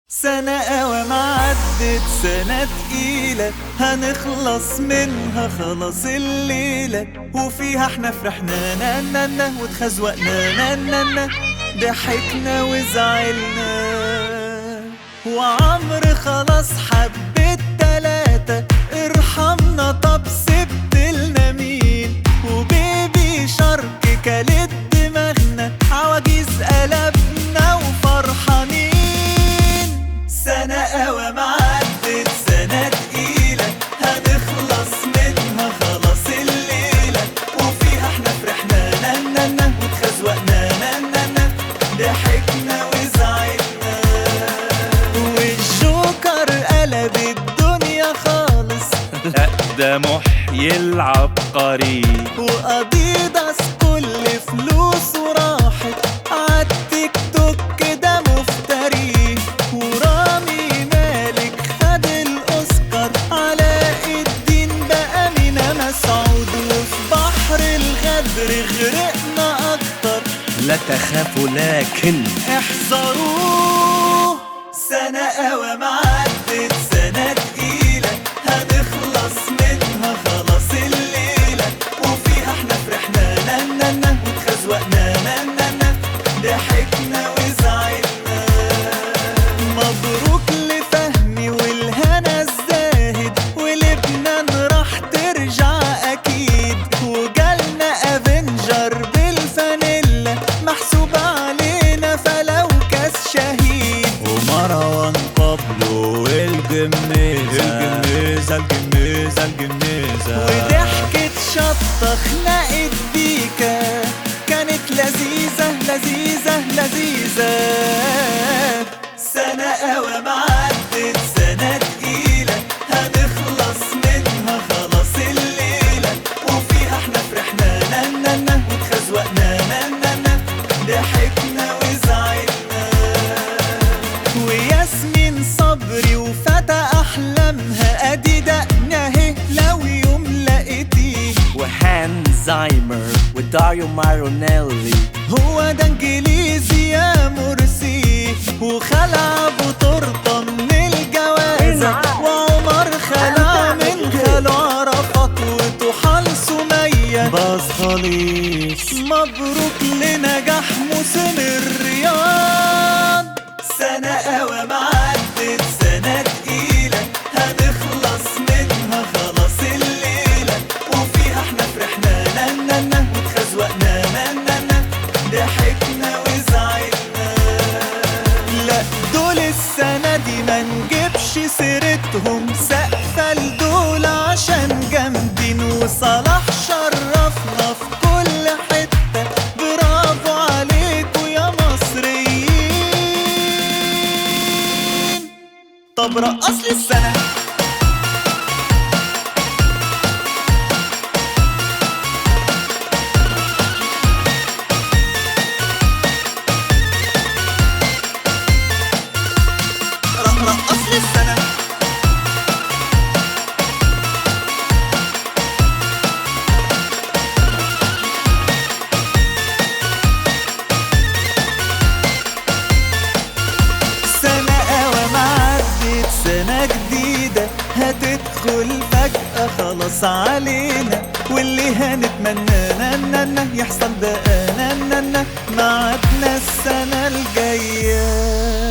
سنة أوام عدت سنة تقيلة هنخلص منها خلاص الليلة وفيها احنا فرحنا نا نا نا واتخزوقنا نا نا نا ضحكنا وزعلنا وعمر خلاص حبت تلاتة ارحمنا طب سبتلنا مين وبيبي شرك كلت دماغنا عواجيز قلبنا وفرحانين سنة أوام عدت سنة تقيلة هنخلص منها خلاص الليلة وفيها احنا فرحنا نا نا نا واتخزوقنا نا نا نا ضحكنا وزعلنا والجوكر قلب الدنيا خالص لا ده محيي العبقري واديداس كل فلوسه راحت عالتيك توك ده مفتري ورامي مالك خد الاوسكار علاء الدين بقى مينا مسعود وفي بحر الغدر غرقنا اكتر لا تخافوا لكن احذروه سنة أوام عدت سنة تقيلة هنخلص منها خلاص الليلة وفيها احنا فرحنا نا نا نا واتخزوقنا نا نا نا ضحكنا وزعلنا مبروك لفهمي والهنا الزاهد ولبنان راح ترجع أكيد وجالنا افنجر بالفانيلا محسوب علينا فلو كاس شهيد ومروان بابلو الجميزة الجميزة الجميزة الجميزة وضحكة شطة خنقت بيكا كانت لذيذة لذيذة لذيذة سنة أوام عدت سنة تقيلة هنخلص منها خلاص الليلة وفيها احنا فرحنا نا نا نا واتخزوقنا نا نا نا ضحكنا وزعلنا وياسمين صبري وفتى أحلامها أدي دقنا اهي لو يوم لقيتيه وهانزايمر وداريو مارونيلي هو ده انجليزي يا مرسي وخلع ابو تورته من الجوازة وعمر خلع من خاله عرفات وطحال سمية باظ خالص مبروك لنجاح موسم الرياض سنة أوام عدت سنة تقيلة هنخلص منها خلاص الليلة وفيها احنا فرحنا نا نا نا واتخزوقنا نا نا نا ضحكنا وزعلنا لا دول السنة دي ما نجيبش سيرتهم سقفة لدول عشان جامدين وصلاح شرفنا في كل حتة برافو عليكوا يا مصريين طب رقص لي السنة ر- رقص لي السنة سنة أوام عدت سنة جديدة هتدخل فجأة خلاص علينا واللي هنتمنى نا نا نا يحصل بقى نا نا نا ميعادنا السنة الجاية